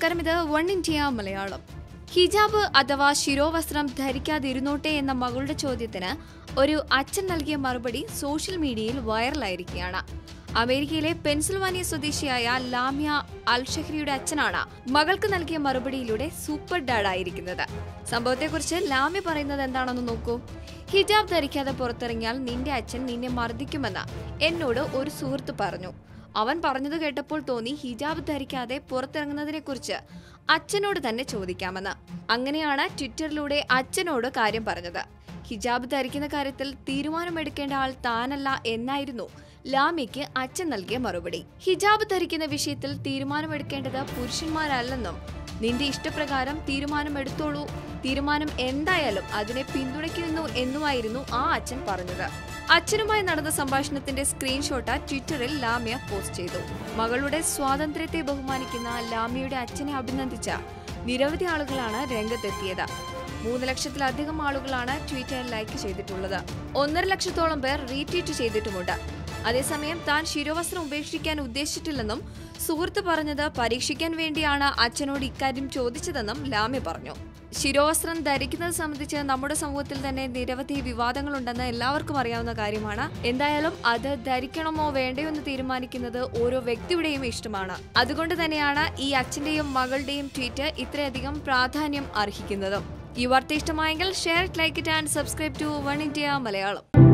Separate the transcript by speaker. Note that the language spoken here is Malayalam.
Speaker 1: നമസ്കാരം ഇത് വൺ ഇന്ത്യ മലയാളം ഹിജാബ് അഥവാ ശിരോവസ്ത്രം ധരിക്കാതിരുന്നോട്ടെ എന്ന മകളുടെ ചോദ്യത്തിന് ഒരു അച്ഛൻ നൽകിയ മറുപടി സോഷ്യൽ മീഡിയയിൽ വൈറലായിരിക്കുകയാണ് അമേരിക്കയിലെ പെൻസിൽവാനിയ സ്വദേശിയായ ലാമ്യ അൽ ഷഹ്രിയുടെ അച്ഛനാണ് മകൾക്ക് നൽകിയ മറുപടിയിലൂടെ സൂപ്പർ ഡാഡ് ആയിരിക്കുന്നത് സംഭവത്തെക്കുറിച്ച് ലാമ്യ പറയുന്നത് എന്താണെന്ന് നോക്കൂ ഹിജാബ് ധരിക്കാതെ പുറത്തിറങ്ങിയാൽ നിന്റെ അച്ഛൻ നിന്നെ മർദ്ദിക്കുമെന്ന് എന്നോട് ഒരു സുഹൃത്ത് പറഞ്ഞു അവൻ പറഞ്ഞത് കേട്ടപ്പോൾ തോന്നി ഹിജാബ് ധരിക്കാതെ പുറത്തിറങ്ങുന്നതിനെ കുറിച്ച് അച്ഛനോട് തന്നെ ചോദിക്കാമെന്ന് അങ്ങനെയാണ് ട്വിറ്ററിലൂടെ അച്ഛനോട് കാര്യം പറഞ്ഞത് ഹിജാബ് ധരിക്കുന്ന കാര്യത്തിൽ തീരുമാനമെടുക്കേണ്ട ആൾ താനല്ല എന്നായിരുന്നു ലാമിക്ക് അച്ഛൻ നൽകിയ മറുപടി ഹിജാബ് ധരിക്കുന്ന വിഷയത്തിൽ തീരുമാനമെടുക്കേണ്ടത് പുരുഷന്മാരല്ലെന്നും നിന്റെ ഇഷ്ടപ്രകാരം തീരുമാനമെടുത്തോളൂ തീരുമാനം എന്തായാലും അതിനെ പിന്തുണയ്ക്കുന്നു എന്നുമായിരുന്നു ആ അച്ഛൻ പറഞ്ഞത് അച്ഛനുമായി നടന്ന സംഭാഷണത്തിന്റെ സ്ക്രീൻഷോട്ട് ട്വിറ്ററിൽ ലാമ്യ പോസ്റ്റ് ചെയ്തു മകളുടെ സ്വാതന്ത്ര്യത്തെ ബഹുമാനിക്കുന്ന ലാമ്യയുടെ അച്ഛനെ അഭിനന്ദിച്ച നിരവധി ആളുകളാണ് രംഗത്തെത്തിയത് മൂന്ന് ലക്ഷത്തിലധികം ആളുകളാണ് ട്വീറ്റിൽ ലൈക്ക് ചെയ്തിട്ടുള്ളത് ഒന്നര ലക്ഷത്തോളം പേർ റീട്വീറ്റ് ചെയ്തിട്ടുമുണ്ട് അതേസമയം താൻ ശിരോവസ്ത്രം ഉപേക്ഷിക്കാൻ ഉദ്ദേശിച്ചിട്ടില്ലെന്നും സുഹൃത്ത് പറഞ്ഞത് പരീക്ഷിക്കാൻ വേണ്ടിയാണ് അച്ഛനോട് ഇക്കാര്യം ചോദിച്ചതെന്നും ലാമ്യ പറഞ്ഞു ശിരോവസ്ത്രം ധരിക്കുന്നത് സംബന്ധിച്ച് നമ്മുടെ സമൂഹത്തിൽ തന്നെ നിരവധി വിവാദങ്ങളുണ്ടെന്ന് എല്ലാവർക്കും അറിയാവുന്ന കാര്യമാണ് എന്തായാലും അത് ധരിക്കണമോ വേണ്ടയോ എന്ന് തീരുമാനിക്കുന്നത് ഓരോ വ്യക്തിയുടെയും ഇഷ്ടമാണ് അതുകൊണ്ട് തന്നെയാണ് ഈ അച്ഛന്റെയും മകളുടെയും ട്വീറ്റ് ഇത്രയധികം പ്രാധാന്യം അർഹിക്കുന്നതും ഈ വാർത്ത ഇഷ്ടമായെങ്കിൽ share like it and subscribe to one India Malayalam